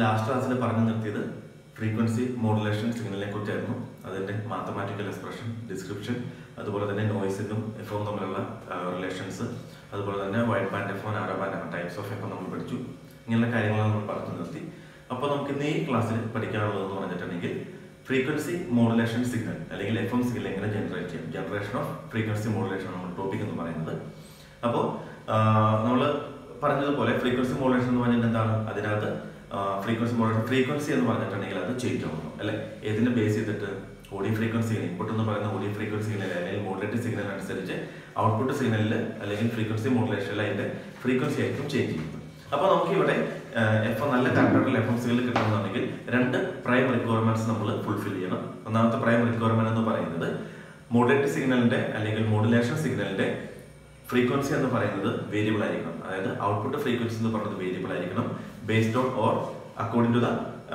last ക്ലാസ്സിൽ പറഞ്ഞു നിർത്തിയത് ഫ്രീക്വൻസി മോഡുലേഷൻ സിഗ്നലിനെ കുറിച്ചായിരുന്നു അതിന്റെ മാത്തമാറ്റിക്കൽ എക്സ്പ്രഷൻ ഡിസ്ക്രിപ്ഷൻ അതുപോലെ തന്നെ നോയ്സിനും എഫും തമ്മിലുള്ള റിലേഷൻസ് അതുപോലെ തന്നെ wide band F narrow band F types of F നമ്മൾ പഠിച്ചു ഇങ്ങനെയുള്ള കാര്യങ്ങൾ നമ്മൾ പറഞ്ഞു നിർത്തി അപ്പോൾ നമുക്ക് ഇന്ന് ഈ ക്ലാസ്സിൽ പഠിക്കാനുള്ളതെന്ന് പറഞ്ഞിട്ടുണ്ടെങ്കിൽ ഫ്രീക്വൻസി മോഡുലേഷൻ സിഗ്നൽ അല്ലെങ്കിൽ എഫ് എം സിഗ്നൽ എങ്ങനെ ജനറേറ്റ് ചെയ്യാം ജനറേഷൻ ഓഫ് ഫ്രീക്വൻസി മോഡുലേഷൻ നമ്മൾ ടോപ്പിക് എന്ന് പറയുന്നത് അപ്പോൾ നമ്മൾ പറഞ്ഞതുപോലെ ഫ്രീക്വൻസി മോഡുലേഷൻ എന്ന് പറഞ്ഞാൽ എന്താണ് അതിനകത്ത് ഫ്രീക്വൻസി മോഡുലേഷൻ ഫ്രീക്വൻസി എന്ന് പറഞ്ഞിട്ടുണ്ടെങ്കിൽ അത് ചേഞ്ച് ആവുന്നു അല്ലെ ഏതിനെ ബേസ് ചെയ്തിട്ട് ഓഡിയോ ഫ്രീക്വൻസി ഇൻപുട്ട് എന്ന് പറയുന്ന ഓഡിയോ ഫ്രീക്വൻസി സിഗ്നൽ അല്ലെങ്കിൽ മോഡുലേറ്റ് സിഗ്നൽ അനുസരിച്ച് ഔട്ട്പുട്ട് സിഗ്നലിൽ അല്ലെങ്കിൽ ഫ്രീക്വൻസി മോഡുലേഷനിൽ അതിന്റെ ഫ്രീക്വൻസി ആയിരിക്കും ചേഞ്ച് ചെയ്യുന്നത് അപ്പോൾ നമുക്ക് ഇവിടെ എഫ് നല്ല കറക്റ്റായിട്ടുള്ള എഫ് എം സിഗ്നൽ കിട്ടണമെന്നുണ്ടെങ്കിൽ രണ്ട് പ്രൈം റിക്വയർമെന്റ്സ് നമ്മൾ ഫുൾഫിൽ ചെയ്യണം ഒന്നാമത്തെ പ്രൈം റിക്വയർമെന്റ് എന്ന് പറയുന്നത് മോഡുലേറ്റ് സിഗ്നലിന്റെ അല്ലെങ്കിൽ മോഡുലേഷൻ സിഗ്നലിന്റെ ഫ്രീക്വൻസി എന്ന് പറയുന്നത് വേരിയബിൾ ആയിരിക്കണം അതായത് ഔട്ട്പുട്ട് ഫ്രീക്വൻസി എന്ന് പറയുന്നത് വേരിയബിൾ ആയിരിക്കണം based on or according to the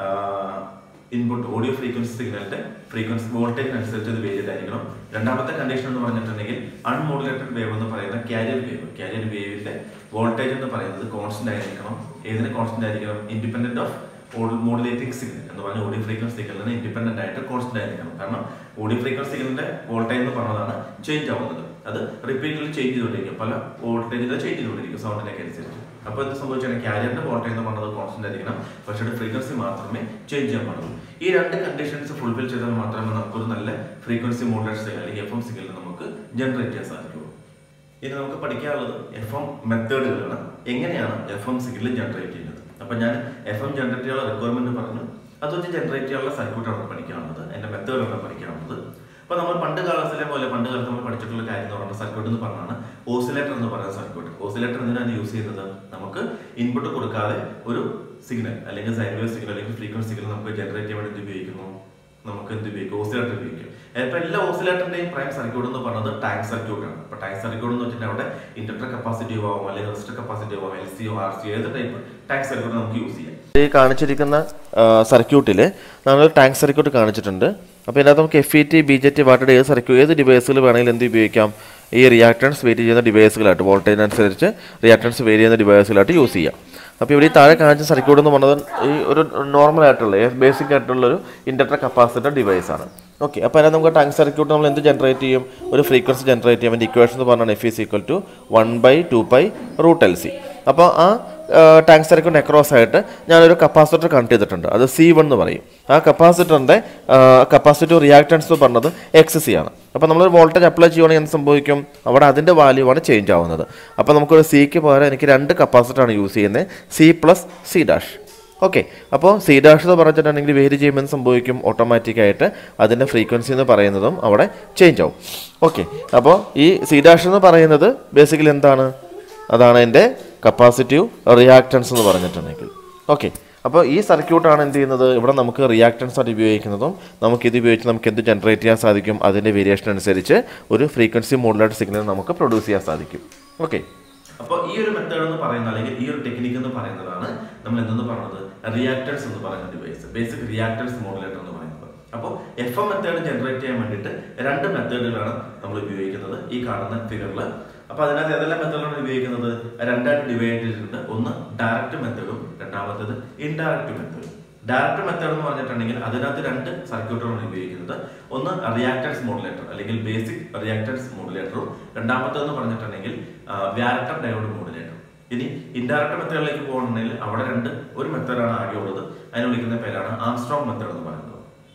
input audio frequency സിഗ്നലിന്റെ ഫ്രീക്വൻസി വോൾട്ടേജ് അനുസരിച്ച് അത് വേരിയഡ് ആയിരിക്കണം രണ്ടാമത്തെ കണ്ടീഷൻ എന്ന് പറഞ്ഞിട്ടുണ്ടെങ്കിൽ അൺമോഡുലേറ്റഡ് വേവ് എന്ന് പറയുന്ന കാരിയർ വേവ് കാരിയർ വേവിന്റെ വോൾട്ടേജ് എന്ന് പറയുന്നത് കോൺസ്റ്റന്റ് ആയിരിക്കണം ഏതിന് കോൺസ്റ്റന്റ് ആയിരിക്കണം ഇൻഡിപെൻഡന്റ് ഓഫ് മോഡുലേറ്റിംഗ് സിഗ്നൽ എന്ന് പറഞ്ഞാൽ ഓഡിയോ ഫ്രീക്വൻസി സിഗ്നലിന് ഇൻഡിപെൻഡന്റ് ആയിട്ട് കോൺസ്റ്റന്റ് ആയിരിക്കണം കാരണം ഓഡിയോ ഫ്രീക്വൻസി സിഗ്നലിന്റെ വോൾട്ടേജ് എന്ന് പറഞ്ഞതാണ് ചേഞ്ച് ആവുന്നത് അത് റിപ്പീറ്റിൽ ചേഞ്ച് ചെയ്തുകൊണ്ടിരിക്കും പല വോൾട്ടേജിൽ ചേഞ്ച് ചെയ്തുകൊണ്ടിരിക്കും സൗണ്ടിനൊക്കെ അനുസരിച്ച് അപ്പോൾ എന്ത് സംഭവിച്ചാൽ ക്യാരിയറിന്റെ വോൾട്ടേജ് എന്ന് പറഞ്ഞത് കോൺസ്റ്റന്റ് ആയിരിക്കണം പക്ഷേ ഫ്രീക്വൻസി മാത്രമേ ചേഞ്ച് ചെയ്യാൻ പാടുള്ളൂ ഈ രണ്ട് കണ്ടീഷൻസ് ഫുൾഫിൽ ചെയ്താൽ മാത്രമേ നമുക്കൊരു നല്ല ഫ്രീക്വൻസി മോഡുലേഷൻ സിഗ്നൽ അല്ലെങ്കിൽ എഫ് എം സിഗ്നൽ നമുക്ക് ജനറേറ്റ് ചെയ്യാൻ സാധിക്കുള്ളൂ ഇനി നമുക്ക് പഠിക്കാനുള്ളത് എഫ് എം മെത്തേഡുകളാണ് എങ്ങനെയാണ് എഫ് എം സിഗ്നൽ ജനറേറ്റ് ചെയ്യുന്നത് അപ്പൊ ഞാൻ എഫ് എം ജനറേറ്റ് ചെയ്യാനുള്ള റിക്വയർമെന്റ് പറഞ്ഞു അത് വെച്ച് ജനറേറ്റ് ചെയ്യാനുള്ള സർക്യൂട്ടാണ് പഠിക്കാനുള്ളത് അതിന്റെ മെത്തേഡാണ് പഠിക്കാനുള്ളത് അപ്പൊ നമ്മൾ പണ്ട് കാലത്തിലെ പോലെ പണ്ട് കാലത്ത് നമ്മൾ പഠിച്ചിട്ടുള്ള കാര്യം എന്ന് പറയുന്നത് സർക്യൂട്ട് എന്ന് പറഞ്ഞാണ് ഓസിലേറ്റർ എന്ന് പറയുന്ന സർക്യൂട്ട് ഓസിലേറ്റർ എന്തിനാണ് യൂസ് ചെയ്യുന്നത് നമുക്ക് ഇൻപുട്ട് കൊടുക്കാതെ ഒരു സിഗ്നൽ അല്ലെങ്കിൽ സൈൻവേവ് സിഗ്നൽ അല്ലെങ്കിൽ ഫ്രീക്വൻസി സിഗ്നൽ നമുക്ക് ജനറേറ്റ് ചെയ്യാൻ വേണ്ടി എന്ത് ഉപയോഗിക്കുന്നു നമുക്ക് എന്ത് ഉപയോഗിക്കും ഓസിലേറ്റർ ഉപയോഗിക്കും ഇപ്പൊ എല്ലാ ഓസിലേറ്ററിന്റെയും പ്രൈം സർക്യൂട്ട് എന്ന് പറയുന്നത് ടാങ്ക് സർക്യൂട്ട് ആണ് അപ്പൊ ടാങ്ക് സർക്യൂട്ട് എന്ന് വെച്ചിട്ടുണ്ടെങ്കിൽ അവിടെ ഇൻഡക്ടർ കപ്പാസിറ്റി ആവാം അല്ലെങ്കിൽ റെസിസ്റ്റർ കപ്പാസിറ്റി ആവാം എൽ സിയോ ആർ സിയോ ഏത് ടൈപ്പ് ടാങ്ക് സർക്യൂട്ട് നമുക്ക് യൂസ് ചെയ്യാം ഈ കാണിച്ചിരിക്കുന്ന സർക്യൂട്ടിൽ നമ്മൾ ടാങ്ക് സർക്യൂട്ട് കാണിച്ചിട്ടുണ്ട് അപ്പോൾ ഇതിനകത്ത് നമുക്ക് F E T B J T വാട്ടഡ് ഏത് സർക്യൂട്ട് ഏത് ഡിവൈസുകൾ വേണമെങ്കിലും എന്ത് ഉപയോഗിക്കാം ഈ റിയാക്ടൻസ് വേരി ചെയ്യുന്ന ഡിവൈസുകളായിട്ട് വോൾട്ടേജിനനുസരിച്ച് റിയാക്ടൻസ് വേരി ചെയ്യുന്ന ഡിവൈസുകളായിട്ട് യൂസ് ചെയ്യാം അപ്പോൾ ഇവിടെ ഈ താഴെ കാണിച്ച സർക്യൂട്ട് എന്ന് പറയുന്നത് ഈ ഒരു നോർമൽ ആയിട്ടുള്ള ബേസിക് ആയിട്ടുള്ള ഒരു ഇൻഡക്ടർ കപ്പാസിറ്റർ ഡിവൈസ് ആണ് ഓക്കെ അപ്പോൾ അതിനകത്ത് നമുക്ക് ടാങ്ക് സർക്യൂട്ട് നമ്മൾ എന്ത് ജനറേറ്റ് ചെയ്യും ഒരു ഫ്രീക്വൻസി ജനറേറ്റ് ചെയ്യാൻ വേണ്ടി ഇക്വേഷൻ എന്ന് പറഞ്ഞാൽ F is equal to one by two by root L C അപ്പോൾ ആ ടാങ്ക് സർക്യൂട്ട് അക്രോസ് ആയിട്ട് ഞാനൊരു കപ്പാസിറ്റർ കണക്ട് ചെയ്തിട്ടുണ്ട് അത് സി വൺ എന്ന് പറയും ആ കപ്പാസിറ്ററിൻ്റെ കപ്പാസിറ്റീവ് റിയാക്ടൻസ് എന്ന് പറഞ്ഞത് എക്സ് സി ആണ് അപ്പോൾ നമ്മൾ വോൾട്ടേജ് അപ്ലൈ ചെയ്യുവാണെങ്കിൽ എന്ത് സംഭവിക്കും അവിടെ അതിൻ്റെ വാല്യൂ ആണ് ചേഞ്ച് ആവുന്നത് അപ്പോൾ നമുക്കൊരു സിക്ക് പകരം എനിക്ക് രണ്ട് കപ്പാസിറ്ററാണ് യൂസ് ചെയ്യുന്നത് C plus C dash okay അപ്പോൾ സി ഡാഷ് എന്ന് പറഞ്ഞിട്ടുണ്ടെങ്കിൽ വേരി ചെയ്യുമ്പോൾ സംഭവിക്കും ഓട്ടോമാറ്റിക്കായിട്ട് അതിൻ്റെ ഫ്രീക്വൻസി എന്ന് പറയുന്നതും അവിടെ ചേഞ്ച് ആവും ഓക്കെ അപ്പോൾ ഈ സി ഡാഷ് എന്ന് പറയുന്നത് ബേസിക്കലി എന്താണ് അതാണ് എൻ്റെ കപ്പാസിറ്റീവ് റിയാക്ടൻസ് എന്ന് പറഞ്ഞിട്ടുണ്ടെങ്കിൽ ഓക്കെ അപ്പോൾ ഈ സർക്യൂട്ടാണ് എന്ത് ചെയ്യുന്നത് ഇവിടെ നമുക്ക് റിയാക്ടൻസ് ആയിട്ട് ഉപയോഗിക്കുന്നതും നമുക്ക് ഇത് ഉപയോഗിച്ച് നമുക്ക് എന്ത് ജനറേറ്റ് ചെയ്യാൻ സാധിക്കും അതിൻ്റെ വേരിയേഷൻ അനുസരിച്ച് ഒരു ഫ്രീക്വൻസി മോഡുലേറ്റ് സിഗ്നൽ നമുക്ക് പ്രൊഡ്യൂസ് ചെയ്യാൻ സാധിക്കും ഓക്കെ അപ്പോൾ ഈ ഒരു മെത്തേഡ് എന്ന് പറയുന്നത് അല്ലെങ്കിൽ ഈ ഒരു ടെക്നിക്ക് എന്ന് പറയുന്നതാണ് നമ്മൾ എന്തെന്ന് പറയുന്നത് റിയാക്ടേഴ്സ് എന്ന് പറയുന്ന ഡിവൈസ് ബേസിക് റിയാക്ടേഴ്സ് മോഡുലേറ്റർ എന്ന് പറയുന്നത് അപ്പോൾ എഫ് എം മെത്തേഡ് ജനറേറ്റ് ചെയ്യാൻ വേണ്ടിയിട്ട് രണ്ട് മെത്തേഡുകളാണ് നമ്മൾ ഉപയോഗിക്കുന്നത് ഈ കാണുന്ന ഫിഗറിൽ അപ്പൊ അതിനകത്ത് ഏതെല്ലാം മെത്തേഡാണ് ഉപയോഗിക്കുന്നത് രണ്ടായിട്ട് ഡിവൈഡ് ചെയ്തിട്ടുണ്ട് ഒന്ന് ഡയറക്റ്റ് മെത്തേഡും രണ്ടാമത്തേത് ഇൻഡയറക്റ്റ് മെത്തേഡും ഡയറക്റ്റ് മെത്തേഡ് എന്ന് പറഞ്ഞിട്ടുണ്ടെങ്കിൽ അതിനകത്ത് രണ്ട് സർക്യൂട്ടുകളാണ് ഉപയോഗിക്കുന്നത് ഒന്ന് റിയാക്ടൻസ് മോഡുലേറ്റർ അല്ലെങ്കിൽ ബേസിക് റിയാക്ടൻസ് മോഡുലേറ്ററും രണ്ടാമത്തേന്ന് പറഞ്ഞിട്ടുണ്ടെങ്കിൽ വ്യാരക്ടർ ഡയോഡ് മോഡുലേറ്റർ ഇനി ഇൻഡയറക്റ്റ് മെത്തേഡിലേക്ക് പോകണമെങ്കിൽ അവിടെ രണ്ട് ഒരു മെത്തേഡാണ് ആകെ ഉള്ളത് അതിനെ വിളിക്കുന്ന പേരാണ് ആംസ്ട്രോങ് മെത്തേഡ് എന്ന് പറയുന്നത്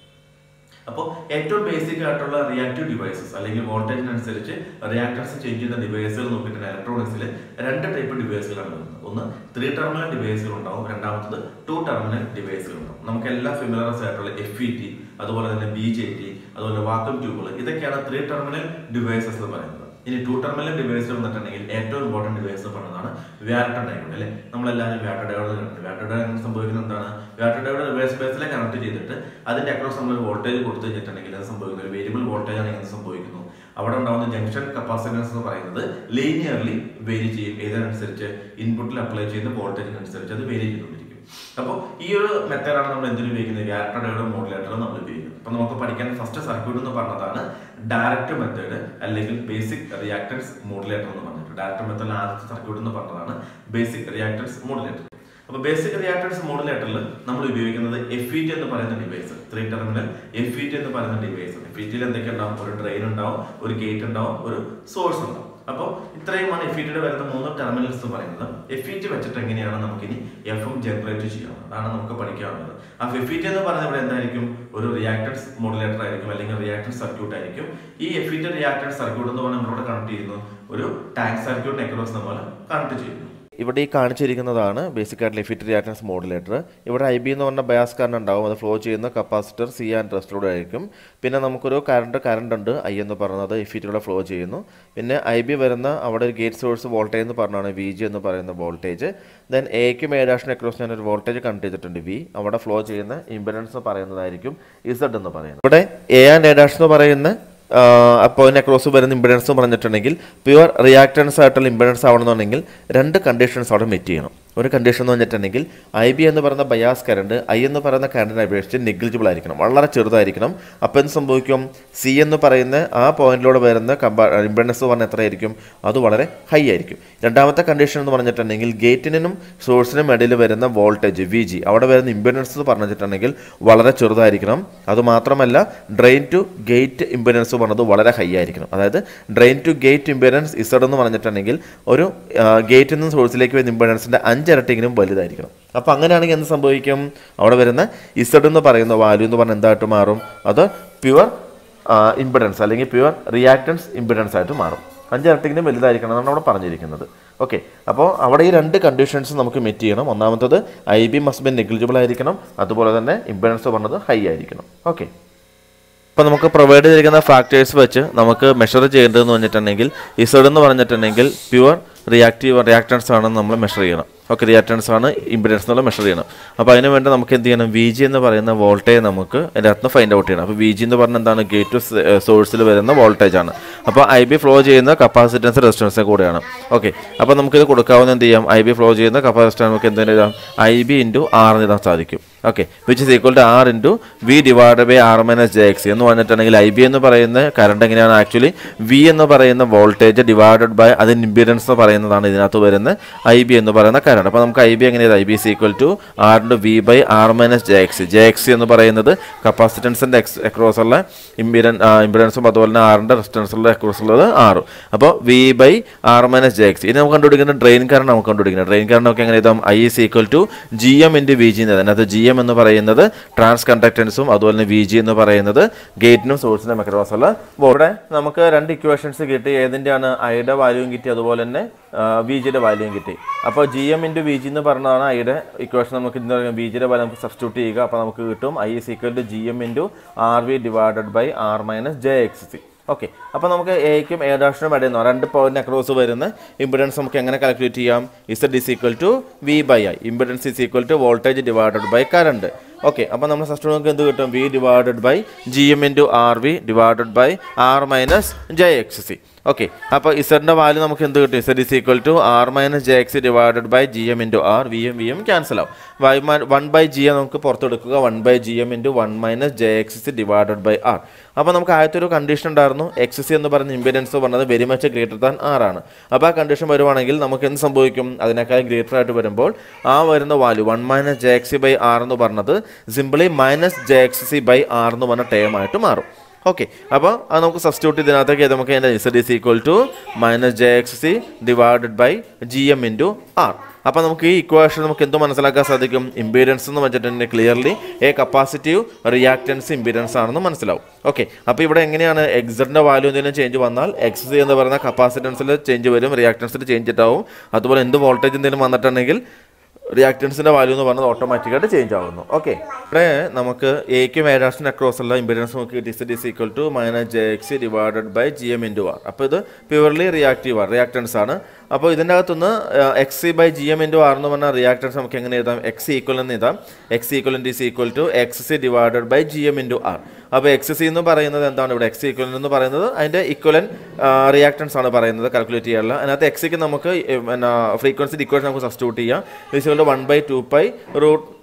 അപ്പോൾ ഏറ്റവും ബേസിക് ആയിട്ടുള്ള റിയാക്റ്റീവ് ഡിവൈസസ് അല്ലെങ്കിൽ വോൾട്ടേജിനനുസരിച്ച് റിയാക്ടൻസ് ചേഞ്ച് ചെയ്യുന്ന ഡിവൈസുകൾ നോക്കിയിട്ട് ഇലക്ട്രോണിക്സിൽ രണ്ട് ടൈപ്പ് ഡിവൈസുകളാണ് വരുന്നത് ഒന്ന് ത്രീ ടെർമിനൽ ഡിവൈസുകൾ ഉണ്ടാവും രണ്ടാമത്തത് ടു ടെർമിനൽ ഡിവൈസുകൾ ഉണ്ടാവും നമുക്ക് എല്ലാ ഫെമിലറസ് ആയിട്ടുള്ള എഫ് ഇ ടി അതുപോലെ തന്നെ ബി ജെ ടി അതുപോലെ വാക്വം ട്യൂബുകൾ ഇതൊക്കെയാണ് ത്രീ ടെർമിനൽ ഡിവൈസസ് എന്ന് പറയുന്നത് ഇനി ടു ടെർമിനൽ ഡിവൈസുകൾ വന്നിട്ടുണ്ടെങ്കിൽ ഏറ്റവും ഇമ്പോർട്ടന്റ് ഡിവൈസ് പറഞ്ഞതാണ് വ്യാറ്റർ ഡയോഡ് അല്ലെ നമ്മളെല്ലാവരും വ്യാറ്റർ ഡയോഡ് കണ്ടു വ്യാറ്റർ ഡയോഡ് സംഭവിക്കുന്നത് എന്താണ് വ്യാറ്റർ ഡയോഡ് റിവേഴ്സ് ബേസിലെ കണക്ട് ചെയ്തിട്ട് അതിന്റെ അക്രോസ് നമ്മൾ വോൾട്ടേജ് കൊടുത്തു കഴിഞ്ഞിട്ടുണ്ടെങ്കിൽ അത് സംഭവിക്കുന്നത് ഒരു വേരിയബിൾ വോൾട്ടേജ് ആണെങ്കിൽ എന്ത് സംഭവിക്കുന്നു അവിടെ ഉണ്ടാകുന്ന ജംഗ്ഷൻ കപ്പാസിറ്റൻസ് എന്ന് പറയുന്നത് ലീനിയർലി വേരി ചെയ്യും ഏതിനനുസരിച്ച് ഇൻപുട്ടിൽ അപ്ലൈ ചെയ്യുന്ന വോൾട്ടേജിനനുസരിച്ച് അത് വേരി ചെയ്തുകൊണ്ടിരിക്കും അപ്പോൾ ഈ ഒരു മെത്തേഡാണ് നമ്മൾ എന്തിനു ഉപയോഗിക്കുന്നത് വ്യാറ്റർ ഡയോഡ് മോഡുലേറ്റർ നമ്മൾ ഉപയോഗിക്കുന്നത് അപ്പൊ നമുക്ക് പഠിക്കാൻ ഫസ്റ്റ് സർക്യൂട്ട് എന്ന് പറഞ്ഞതാണ് ഡയറക്റ്റ് മെത്തേഡ് അല്ലെങ്കിൽ ബേസിക് റിയാക്ടൻസ് മോഡുലേറ്റർ എന്ന് പറഞ്ഞിട്ട് ഡയറക്റ്റ് മെത്തേഡിൽ ആദ്യത്തെ സർക്യൂട്ട് എന്ന് പറഞ്ഞതാണ് ബേസിക് റിയാക്ടൻസ് മോഡുലേറ്റർ അപ്പോൾ ബേസിക് റിയാക്ടൻസ് മോഡുലേറ്ററിൽ നമ്മൾ ഉപയോഗിക്കുന്നത് എഫ് ഇ ടി എന്ന് പറയുന്ന device three terminal F E T എന്ന് പറയുന്ന ഡിവൈസ് എഫ് ഇ ടിയിൽ എന്തൊക്കെ ഉണ്ടാവും ഒരു ഡ്രെയിൻ ഉണ്ടാവും ഒരു ഗേറ്റ് ഉണ്ടാവും ഒരു സോഴ്സ് ഉണ്ടാവും അപ്പോൾ ഇത്രയുമാണ് എഫ് ഇ ടിയുടെ വരുന്ന മൂന്ന് ടെർമിനൽസ് എന്ന് പറയുന്നത് എഫ് ഇ ടി വെച്ചിട്ട് എങ്ങനെയാണ് നമുക്കിനി എഫ് എം ജനറേറ്റ് ചെയ്യാം അതാണ് നമുക്ക് പഠിക്കാവുന്നത് ആ എഫ് ഇ ടി എന്ന് പറയുന്നത് ഇവിടെ എന്തായിരിക്കും ഒരു റിയാക്ടൻസ് മോഡുലേറ്റർ ആയിരിക്കും അല്ലെങ്കിൽ റിയാക്ടൻസ് സർക്യൂട്ട് ആയിരിക്കും ഈ F E T reactance circuit എന്ന് പറഞ്ഞാൽ നമ്മളിവിടെ കണക്ട് ചെയ്യുന്നു ഒരു ടാങ്ക് സർക്യൂട്ട് നെക്രോസ് നമ്മൾ കണക്ട് ചെയ്യുന്നു ഇവിടെ ഈ കാണിച്ചിരിക്കുന്നതാണ് ബേസിക് ആയിട്ട് ലിഫിറ്റ് റിയാക്ടൻസ് മോഡുലേറ്റർ ഇവിടെ ഐ ബി എന്ന് പറഞ്ഞ ബയാസ് കറണ്ട് ഉണ്ടാവും അത് ഫ്ലോ ചെയ്യുന്ന കപ്പാസിറ്റർ സി ആൻഡ് റെസ്റ്റിലൂടെ ആയിരിക്കും പിന്നെ നമുക്കൊരു കറണ്ട് കറണ്ട് ഉണ്ട് ഐ എന്ന് പറയുന്നത് ഇഫിറ്റിലൂടെ ഫ്ലോ ചെയ്യുന്നു പിന്നെ ഐ ബി വരുന്ന അവിടെ ഒരു ഗേറ്റ് സോഴ്സ് വോൾട്ടേജ് എന്ന് പറഞ്ഞാണ് വി ജി എന്ന് പറയുന്ന വോൾട്ടേജ് ദെൻ എക്കും എ ഡാഷിന് അക്രോസ് ഞാൻ ഒരു വോൾട്ടേജ് കണക്ട് ചെയ്തിട്ടുണ്ട് വി അവിടെ ഫ്ലോ ചെയ്യുന്ന ഇമ്പിഡൻസ് പറയുന്നതായിരിക്കും ഇസഡ് എന്ന് പറയുന്നത് ഇവിടെ എ ആൻഡ് എ ഡാഷ് എന്ന് പറയുന്ന പോയിന്റ് അക്രോസ് വരുന്ന ഇമ്പിഡൻസ് പറഞ്ഞിട്ടുണ്ടെങ്കിൽ പ്യുവർ റിയാക്ടൻസ് ആയിട്ടുള്ള ഇമ്പിഡൻസ് ആവണമെന്നുണ്ടെങ്കിൽ രണ്ട് കണ്ടീഷൻസ് അവിടെ മെറ്റ് ചെയ്യണം ഒരു കണ്ടീഷൻ എന്ന് പറഞ്ഞിട്ടുണ്ടെങ്കിൽ ഐ ബി എന്ന് പറയുന്ന ബയാസ് കറണ്ട് ഐ എന്ന് പറയുന്ന കറണ്ടിനെ അപേക്ഷിച്ച് നെഗ്ലിജിബിൾ ആയിരിക്കണം വളരെ ചെറുതായിരിക്കണം അപ്പോൾ എന്ത് സംഭവിക്കും സി എന്ന് പറയുന്ന ആ പോയിന്റിലൂടെ വരുന്ന കമ്പാ ഇമ്പിഡൻസ് പറഞ്ഞാൽ എത്രയായിരിക്കും അത് വളരെ ഹൈ ആയിരിക്കും രണ്ടാമത്തെ കണ്ടീഷൻ എന്ന് പറഞ്ഞിട്ടുണ്ടെങ്കിൽ ഗേറ്റിനും സോഴ്സിനും ഇടയിൽ വരുന്ന വോൾട്ടേജ് വി ജി അവിടെ വരുന്ന ഇമ്പിഡൻസ് എന്ന് പറഞ്ഞിട്ടുണ്ടെങ്കിൽ വളരെ ചെറുതായിരിക്കണം അതുമാത്രമല്ല ഡ്രെയിൻ ടു ഗേറ്റ് ഇമ്പിഡൻസ് പറഞ്ഞത് വളരെ ഹൈ ആയിരിക്കണം അതായത് drain to gate impedance Z എന്ന് പറഞ്ഞിട്ടുണ്ടെങ്കിൽ ഒരു ഗേറ്റിൽ നിന്ന് സോഴ്സിലേക്ക് വരുന്ന ഇമ്പിഡൻസിൻ്റെ അഞ്ചിരട്ടിങ്കിലും വലുതായിരിക്കണം അപ്പോൾ അങ്ങനെയാണെങ്കിൽ എന്ത് സംഭവിക്കും അവിടെ വരുന്ന ഇസഡ് എന്ന് പറയുന്ന വാല്യൂ എന്ന് പറഞ്ഞാൽ എന്തായിട്ട് മാറും അത് പ്യുവർ ഇമ്പിഡൻസ് അല്ലെങ്കിൽ പ്യുവർ റിയാക്ടൻസ് ഇമ്പിഡൻസ് ആയിട്ട് മാറും അഞ്ചിരട്ടിങ്കിലും വലുതായിരിക്കണം എന്നാണ് അവിടെ പറഞ്ഞിരിക്കുന്നത് ഓക്കെ അപ്പോൾ അവിടെ ഈ രണ്ട് കണ്ടീഷൻസ് നമുക്ക് മെറ്റ് ചെയ്യണം ഒന്നാമത്തത് I B must be negligible ആയിരിക്കണം അതുപോലെ തന്നെ ഇമ്പിഡൻസ് പറഞ്ഞത് ഹൈ ആയിരിക്കണം ഓക്കെ അപ്പോൾ നമുക്ക് പ്രൊവൈഡ് ചെയ്തിരിക്കുന്ന ഫാക്ടേഴ്സ് വെച്ച് നമുക്ക് മെഷർ ചെയ്യേണ്ടതെന്ന് പറഞ്ഞിട്ടുണ്ടെങ്കിൽ ഇസഡ് എന്ന് പറഞ്ഞിട്ടുണ്ടെങ്കിൽ പ്യുവർ റിയാക്റ്റീവ് റിയാക്ടൻസ് ആണെന്ന് നമ്മൾ മെഷർ ചെയ്യണം ഓക്കെ റിയാക്ടൻസ് ആണ് ഇമ്പിഡൻസ് എന്നുള്ള മെഷർ ചെയ്യണം അപ്പോൾ അതിന് വേണ്ടി നമുക്ക് എന്ത് ചെയ്യണം വി ജി എന്ന് പറയുന്ന വോൾട്ടേജ് നമുക്ക് അതിൻ്റെ അകത്ത് ഫൈൻഡ് ഔട്ട് ചെയ്യണം അപ്പോൾ വി ജി എന്ന് പറഞ്ഞാൽ എന്താണ് ഗേറ്റ് ടു സോഴ്സിൽ വരുന്ന വോൾട്ടേജ് ആണ് അപ്പോൾ ഐ ബി ഫ്ലോ ചെയ്യുന്ന കപ്പാസിറ്റൻസ് റെസിസ്റ്റൻസ് കൂടെയാണ് ഓക്കെ അപ്പോൾ നമുക്കിത് കൊടുക്കാവുന്ന എന്ത് ചെയ്യാം ഐ ബി ഫ്ലോ ചെയ്യുന്ന കപ്പാസിറ്റർ നമുക്ക് എന്തെങ്കിലും എഴുതാം ഐ ബി ഇൻറ്റു ആർ എന്ന് എഴുതാൻ സാധിക്കും okay which is equal to R into V divide by R minus J X എന്ന് പറഞ്ഞിട്ടുണ്ടെങ്കിൽ ഐ ബി എന്ന് പറയുന്ന കറണ്ട് എങ്ങനെയാണ് ആക്ച്വലി വി എന്ന് പറയുന്ന വോൾട്ടേജ് ഡിവൈഡഡ് ബൈ അതിന് ഇമ്പിഡൻസ് എന്ന് പറയുന്നതാണ് ഇതിനകത്ത് വരുന്ന ഐ ബി എന്ന് പറയുന്ന കറണ്ട് അപ്പോൾ നമുക്ക് ഐ ബി എങ്ങനെയാണ് I B is equal to R into V by R minus J X J X എന്ന് പറയുന്നത് കപ്പാസിറ്റൻസിൻ്റെ എക്സ് അക്രോസ് ഉള്ള ഇമ്പിഡൻ ഇമ്പിഡൻസും അതുപോലെ തന്നെ ആറിൻ്റെ റെസിസ്റ്റൻസുള്ള അക്രോസ് ഉള്ളത് ആറും അപ്പോൾ V by R minus J X ഇനി നമുക്ക് കണ്ടുപിടിക്കുന്ന ഡ്രെയിൻ കറണ്ട് നമുക്ക് കണ്ടുപിടിക്കുന്നത് ഡ്രെയിൻ കറണ്ട് നമുക്ക് എങ്ങനെ എഴുതാം I is equal to G M into V G അതിനകത്ത് ജി എം എന്ന് പറയുന്നത് ട്രാൻസ് കണ്ടക്ടൻസും അതുപോലെ തന്നെ വി ജി എന്ന് പറയുന്നത് ഗേറ്റിനും സോഴ്സിനും അക്രോസ് ഉള്ള ഇവിടെ നമുക്ക് രണ്ട് ഇക്വേഷൻസ് കിട്ടി ഏതിൻ്റെയാണ് ഐയുടെ വാല്യൂവും കിട്ടി അതുപോലെ തന്നെ വി ജിയുടെ വാല്യൂവും കിട്ടി അപ്പോൾ G M into V G എന്ന് പറഞ്ഞതാണ് ഐയുടെ ഇക്വേഷൻ നമുക്ക് എന്താ പറയുക വി ജിയുടെ വാല്യൂ നമുക്ക് സബ്സ്റ്റിറ്റ്യൂട്ട് ചെയ്യുക അപ്പോൾ നമുക്ക് കിട്ടും I is equal to G M into R V divided by R minus J X C okay അപ്പോൾ നമുക്ക് എക്കും എ ഡാഷിനും ഇടയിൽ നിന്ന് രണ്ട് പോയിന്റ് അക്രോസ് വരുന്ന ഇമ്പിഡൻസ് നമുക്ക് എങ്ങനെ കാൽക്കുലേറ്റ് ചെയ്യാം Z is equal to V by I impedance is equal to voltage divided by current okay അപ്പോൾ നമ്മൾ ഫസ്റ്റ് നമുക്ക് എന്ത് കിട്ടും V divided by G M into R V divided by R minus J X C okay അപ്പോൾ ഇസഡിൻ്റെ value നമുക്ക് എന്ത് കിട്ടും Z is equal to R minus J X divided by G M into R V M V M cancel ആവും Y one by G M നമുക്ക് പുറത്തെടുക്കുക one by G M into one minus J X C divided by R അപ്പോൾ നമുക്ക് ആദ്യത്തെ ഒരു condition ഉണ്ടായിരുന്നു X C എന്ന് പറയുന്ന ഇമ്പിഡൻസ് പറഞ്ഞത് very much greater than R ആണ് അപ്പോൾ ആ കണ്ടീഷൻ വരുവാണെങ്കിൽ നമുക്ക് എന്ത് സംഭവിക്കും അതിനേക്കാൾ ഗ്രേറ്റർ ആയിട്ട് വരുമ്പോൾ ആ വരുന്ന value one minus J X C by R എന്ന് പറഞ്ഞത് simply minus J X C by R എന്ന് പറഞ്ഞ ടേം ആയിട്ട് മാറും ഓക്കെ അപ്പോൾ അത് നമുക്ക് സബ്സ്റ്റിറ്റ്യൂട്ട് ഇതിനകത്തേക്ക് നമുക്ക് അതിൻ്റെ Z is equal to minus J X C divided by G M into R അപ്പോൾ നമുക്ക് ഈ ഇക്വേഷൻ നമുക്ക് എന്ത് മനസ്സിലാക്കാൻ സാധിക്കും ഇമ്പീഡൻസ് എന്ന് വെച്ചിട്ടുണ്ടെങ്കിൽ clearly a capacitive reactance impedance ആണെന്ന് മനസ്സിലാവും ഓക്കെ അപ്പോൾ ഇവിടെ എങ്ങനെയാണ് എക്സിൻ്റെ വാല്യൂ എന്തെങ്കിലും ചേഞ്ച് വന്നാൽ എക്സ് സി എന്ന് പറയുന്ന കപ്പാസിറ്റൻസിൽ ചേഞ്ച് വരും റിയാക്റ്റൻസിൽ ചേഞ്ച് ഉണ്ടാവും അതുപോലെ എന്ത് വോൾട്ടേജ് എന്തെങ്കിലും വന്നിട്ടുണ്ടെങ്കിൽ റിയാക്റ്റൻസിൻ്റെ വാല്യൂ എന്ന് പറഞ്ഞത് ഓട്ടോമാറ്റിക്കായിട്ട് ചേഞ്ച് ആവുന്നു ഓക്കെ ഇവിടെ നമുക്ക് എക്കും എഡാസിന് അക്രോസ് ഉള്ള ഇമ്പിഡൻസ് നോക്കി this this equal to minus J X divided by G M into R അപ്പോൾ ഇത് പ്യുവർലി റിയാക്റ്റീവ് ആണ് റിയാക്റ്റൻസ് ആണ് അപ്പോൾ ഇതിൻ്റെ അകത്തുനിന്ന് X C by G M into R എന്ന് പറഞ്ഞാൽ റിയാക്റ്റൻസ് നമുക്ക് എങ്ങനെ എഴുതാം എക്സ് ഈക്വൽ എന്ന് എഴുതാം X equal is equal to X C divided by G M into R അപ്പോൾ എക്സ് സി എന്ന് പറയുന്നത് എന്താണ് ഇവിടെ എക്സ് ഈക്വൽ എന്ന് പറയുന്നത് അതിൻ്റെ ഇക്വലൻ റിയാക്റ്റൻസ് ആണ് പറയുന്നത് കാൽക്കുലേറ്റ് ചെയ്യാനുള്ള അതിനകത്ത് എക്സിക്ക് നമുക്ക് പിന്നെ ഫ്രീക്വൻസി ഇക്വേഷൻ നമുക്ക് സബ്സ്റ്റിറ്റ്യൂട്ട് ചെയ്യാം is one by two pi root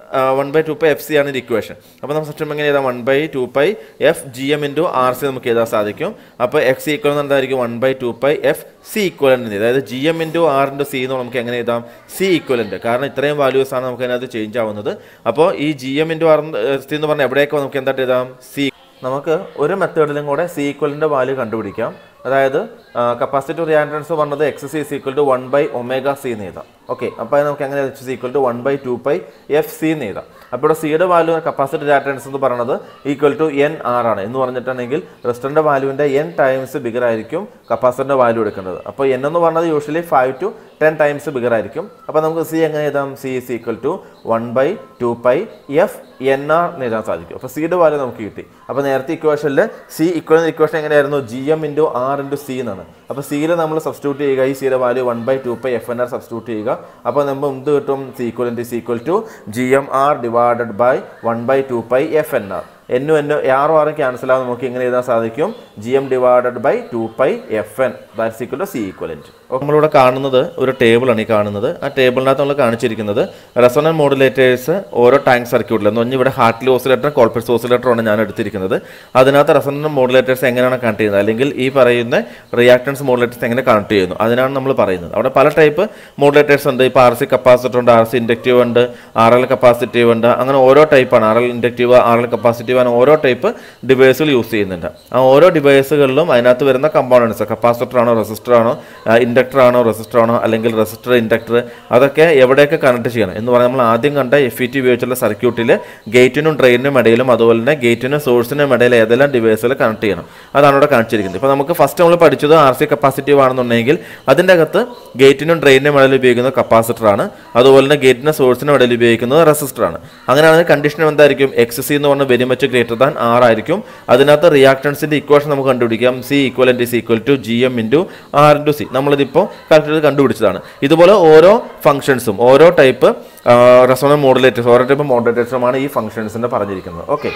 one by two pi F C ആണ് ഒരു ഇക്വേഷൻ അപ്പോൾ നമുക്ക് സിസ്റ്റം എങ്ങനെ എഴുതാം one by two pi F G M into R C നമുക്ക് എഴുതാൻ സാധിക്കും അപ്പോൾ എക്സ് ഈക്വൽ എന്ന് എന്തായിരിക്കും one by two pi F C equivalent അതായത് G M into R into C എന്ന് നമുക്ക് എങ്ങനെ എഴുതാം സി ഈക്വലൻ്റ് കാരണം ഇത്രയും വാല്യൂസ് ആണ് നമുക്ക് അതിനകത്ത് ചേഞ്ച് ആവുന്നത് അപ്പോൾ ഈ G M into R C എന്ന് പറഞ്ഞാൽ എവിടെയൊക്കെ നമുക്ക് എന്തായിട്ട് എഴുതാം സി നമുക്ക് ഒരു മെത്തേഡിലും കൂടെ സി ഈക്വലിൻ്റെ വാല്യൂ കണ്ടുപിടിക്കാം അതായത് കപ്പാസിറ്റി റിയാക്ടൻസ് പറഞ്ഞത് X C equal to one by omega C എന്ന് എഴുതാം ഓക്കെ അപ്പോൾ നമുക്ക് എങ്ങനെ H C equal to one by two pi F C എന്ന് എഴുതാം അപ്പോൾ ഇവിടെ സിയുടെ വാല്യൂ കപ്പാസിറ്റി റിയാക്ടൻസ് എന്ന് പറയുന്നത് ഈക്വൽ ടു എൻ ആർ ആണ് എന്ന് പറഞ്ഞിട്ടുണ്ടെങ്കിൽ റെസ്റ്ററിൻ്റെ വാല്യൂവിൻ്റെ എൻ ടൈംസ് ബിഗർ ആയിരിക്കും കപ്പാസിറ്ററിൻ്റെ വാല്യൂ എടുക്കേണ്ടത് അപ്പോൾ എൻ എന്ന് പറഞ്ഞത് usually five to ten times bigger ആയിരിക്കും അപ്പോൾ നമുക്ക് സി എങ്ങനെ എഴുതാം C is equal to one by two pi F N R എന്ന് എഴുതാൻ സാധിക്കും അപ്പോൾ സിയുടെ വാല്യൂ നമുക്ക് കിട്ടി അപ്പോൾ നേരത്തെ ഇക്വേഷനിൽ സി ഇക്വൽ ഇക്വേഷൻ എങ്ങനെയായിരുന്നു G M into R into C എന്നാണ് അപ്പോൾ സിയിൽ നമ്മൾ സബ്സ്റ്റിറ്റ്യൂട്ട് ചെയ്യുക ഈ സിയുടെ value one by two pi F N R substitute ചെയ്യുക അപ്പോൾ നമ്മൾ എന്ത് കിട്ടും C equal into C equal to G M R divided by one by two pi F N R എന്നും എന്നും ആറും ആറും ക്യാൻസൽ ആവും നമുക്ക് ഇങ്ങനെ എഴുതാൻ സാധിക്കും G M divided by two pi F N that's equal to C equivalent നമ്മളിവിടെ കാണുന്നത് ഒരു ടേബിളാണ് ഈ കാണുന്നത് ആ ടേബിളിനകത്ത് നമ്മൾ കാണിച്ചിരിക്കുന്നത് റെസോണൻ മോഡുലേറ്റേഴ്സ് ഓരോ ടാങ്ക് സർക്യൂട്ടിൽ എന്ന് പറഞ്ഞാൽ ഇവിടെ ഹാർട്ട്ലി ഓസിലേറ്റർ കോൾപെറ്റ്സ് ഓസിലേറ്ററാണ് ഞാൻ എടുത്തിരിക്കുന്നത് അതിനകത്ത് റെസോണൻ മോഡുലേറ്റേഴ്സ് എങ്ങനെയാണ് കണക്ട് ചെയ്യുന്നത് അല്ലെങ്കിൽ ഈ പറയുന്ന റിയാക്ടൻസ് മോഡുലേറ്റേഴ്സ് എങ്ങനെ കണക്ട് ചെയ്യുന്നു അതിനാണ് നമ്മൾ പറയുന്നത് അവിടെ പല ടൈപ്പ് മോഡുലേറ്റേഴ്സ് ഉണ്ട് ഇപ്പോൾ ആർ സി കപ്പാസിറ്റർ ഉണ്ട് ആർ സി ഇൻഡക്റ്റീവ് ഉണ്ട് ആർ എൽ കപ്പാസിറ്റീവ് ഉണ്ട് അങ്ങനെ ഓരോ ടൈപ്പാണ് R L inductive R L capacitive അങ്ങനെ ഓരോ ടൈപ്പ് ഡിവൈസുകൾ യൂസ് ചെയ്യുന്നുണ്ട് ആ ഓരോ ഡിവൈസുകളിലും അതിനകത്ത് വരുന്ന കമ്പോണൻസ് കപ്പാസിറ്റർ ആണോ റെസിസ്റ്റർ ആണോ ഇൻഡക്ടർ ആണോ റെസിസ്റ്റർ ആണോ അല്ലെങ്കിൽ റെസിസ്റ്റർ ഇൻഡക്ടർ അതൊക്കെ എവിടെയൊക്കെ കണക്ട് ചെയ്യണം എന്ന് പറഞ്ഞാൽ നമ്മൾ ആദ്യം കണ്ട എഫ് ഇ ടി ഉപയോഗിച്ചുള്ള സർക്യൂട്ടിൽ ഗേറ്റിനും ഡ്രെയിനിനും ഇടയിലും അതുപോലെ തന്നെ ഗേറ്റിനും സോഴ്സിനും ഇടയിൽ ഏതെല്ലാം ഡിവൈസുകൾ കണക്ട് ചെയ്യണം അതാണ് ഇവിടെ കാണിച്ചിരിക്കുന്നത് ഇപ്പോൾ നമുക്ക് ഫസ്റ്റ് നമ്മൾ പഠിച്ചത് ആർ സി കപ്പാസിറ്റീവ് ആണെന്നുണ്ടെങ്കിൽ അതിൻ്റെ അകത്ത് ഗേറ്റിനും ഡ്രെയിനിനും ഇടയിൽ ഉപയോഗിക്കുന്നത് കപ്പാസിറ്റർ ആണ് അതുപോലെ തന്നെ ഗേറ്റിനും സോഴ്സിനും ഇടയിൽ ഉപയോഗിക്കുന്നത് റെസിസ്റ്റർ ആണ് അങ്ങനെയാണെങ്കിൽ കണ്ടീഷൻ എന്തായിരിക്കും എക്സ് സി എന്ന് പറഞ്ഞാൽ very much greater than R ആയിരിക്കും അതിനകത്ത് റിയാക്ടൻസിന്റെ ഇക്വേഷൻ നമുക്ക് കണ്ടുപിടിക്കാം C equivalent is equal to G M into R into C നമ്മളിതിപ്പോൾ കാൽക്കുലേറ്റ് കണ്ടുപിടിച്ചതാണ് ഇതുപോലെ ഓരോ ഫംഗ്ഷൻസും ഓരോ ടൈപ്പ് റെസോണൽ മോഡുലേറ്റേഴ്സ് ഓരോ ടൈപ്പ് മോഡുലേറ്റേഴ്സുമാണ് ഈ ഫംഗ്ഷൻസിന്റെ പറഞ്ഞിരിക്കുന്നത് ഓക്കെ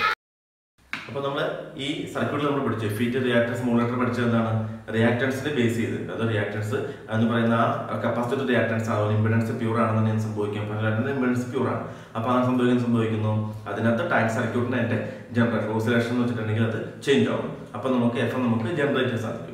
അപ്പോൾ നമ്മൾ ഈ സർക്യൂട്ടിൽ നമ്മൾ പഠിച്ചു ഫീറ്റ് റിയാക്ടൻസ് മോഡുലേറ്റർ പഠിച്ചത് എന്താണ് റിയാക്ടൻസിനെ ബേസ് ചെയ്ത് അത് റിയാക്ടൻസ് എന്ന് പറയുന്ന ആ കപ്പാസിറ്റർ റിയാക്ടൻസ് ആവുന്ന ഇമ്പിഡൻസ് പ്യൂർ ആണെന്ന് സംഭവിക്കും റിയാക്ടൻസ് ഇമ്പിഡൻസ് പ്യൂർ ആണ് അപ്പോൾ അങ്ങനെ സംഭവിക്കുന്ന സംഭവിക്കുന്നു അതിനകത്ത് ടാങ്ക് സർക്യൂട്ടിന് അതിന്റെ ജനറേറ്റർ ഓസിലേഷൻ എന്ന് വെച്ചിട്ടുണ്ടെങ്കിൽ അത് ചേഞ്ച് ആവും അപ്പോൾ നമുക്ക് എഫ് നമുക്ക് ജനറേറ്റ് ചെയ്യാൻ സാധിക്കും